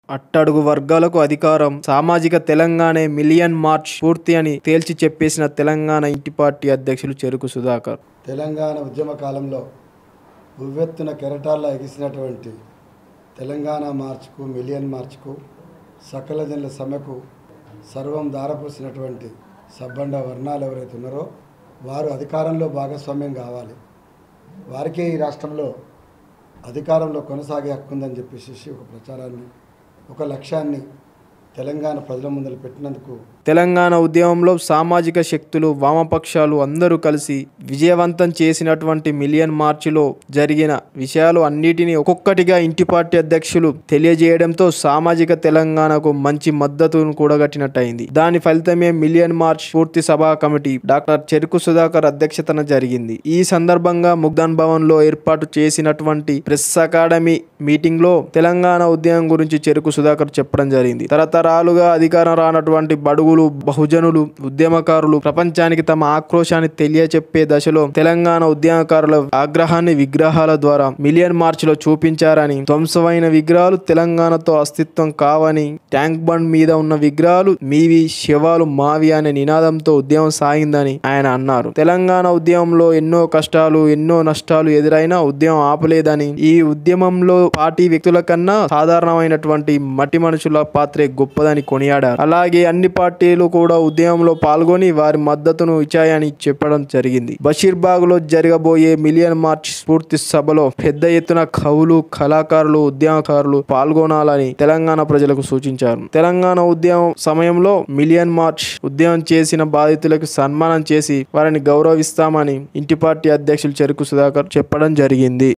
అట్టడుగు వర్గాలకు అధికారం సామాజిక తెలంగాణే మిలియన్ మార్చ్ పూర్తి అని తేల్చి చెప్పేసిన తెలంగాణ ఇంటి పార్టీ అధ్యక్షులు చెరుకు సుధాకర్ తెలంగాణ ఉద్యమ కాలంలో ఉవ్వెత్తున కెరటాల్లో ఎగిసినటువంటి తెలంగాణ మార్చుకు మిలియన్ మార్చుకు సకల జనుల సమ్మెకు సర్వం దారపోసినటువంటి సబ్బండ వర్ణాలు ఎవరైతే ఉన్నారో వారు అధికారంలో భాగస్వామ్యం కావాలి వారికే ఈ రాష్ట్రంలో అధికారంలో కొనసాగే హక్కు ఉందని చెప్పేసి ఒక ప్రచారాన్ని ఒక లక్ష్యాన్ని తెలంగాణ ప్రజల ముందర పెట్టినందుకు తెలంగాణ ఉద్యమంలో సామాజిక శక్తులు వామపక్షాలు అందరూ కలిసి విజయవంతం చేసినటువంటి మిలియన్ మార్చిలో జరిగిన విషయాలు అన్నిటినీ ఒక్కొక్కటిగా ఇంటి పార్టీ అధ్యక్షులు తెలియజేయడంతో సామాజిక తెలంగాణకు మంచి మద్దతును కూడగట్టినట్టయింది దాని ఫలితమే మిలియన్ మార్చ్ పూర్తి సభా కమిటీ డాక్టర్ చెరుకు సుధాకర్ అధ్యక్షతన జరిగింది ఈ సందర్భంగా ముగ్దాన్ భవన్ లో ఏర్పాటు చేసినటువంటి ప్రెస్ అకాడమీ మీటింగ్ లో తెలంగాణ ఉద్యమం గురించి చెరుకు సుధాకర్ చెప్పడం జరిగింది తరతరాలుగా అధికారం రానటువంటి బడుగులు బహుజనులు ఉద్యమకారులు ప్రపంచానికి తమ ఆక్రోశాన్ని తెలియచెప్పే దశలో తెలంగాణ ఉద్యమకారుల ఆగ్రహాన్ని విగ్రహాల ద్వారా మిలియన్ మార్చ్ లో చూపించారని ధ్వంసమైన విగ్రహాలు తెలంగాణతో అస్తిత్వం కావని ట్యాంక్ బండ్ మీద ఉన్న విగ్రహాలు మీవి శవాలు మావి అనే నినాదంతో ఉద్యమం సాగిందని ఆయన అన్నారు తెలంగాణ ఉద్యమంలో ఎన్నో కష్టాలు ఎన్నో నష్టాలు ఎదురైనా ఉద్యమం ఆపలేదని ఈ ఉద్యమంలో పార్టీ వ్యక్తుల కన్నా సాధారణమైనటువంటి మట్టి మనుషుల పాత్రే గొప్పదని కొనియాడారు అలాగే అన్ని పార్టీలు కూడా ఉద్యమంలో పాల్గొని వారి మద్దతును ఇచ్చాయని చెప్పడం జరిగింది బషీర్బాగ్ లో జరగబోయే మిలియన్ మార్చ్ స్ఫూర్తి సభలో పెద్ద ఎత్తున కవులు కళాకారులు ఉద్యమకారులు పాల్గొనాలని తెలంగాణ ప్రజలకు సూచించారు తెలంగాణ ఉద్యమం సమయంలో మిలియన్ మార్చ్ ఉద్యమం చేసిన బాధితులకు సన్మానం చేసి వారిని గౌరవిస్తామని ఇంటి పార్టీ అధ్యక్షులు చెరుకు సుధాకర్ చెప్పడం జరిగింది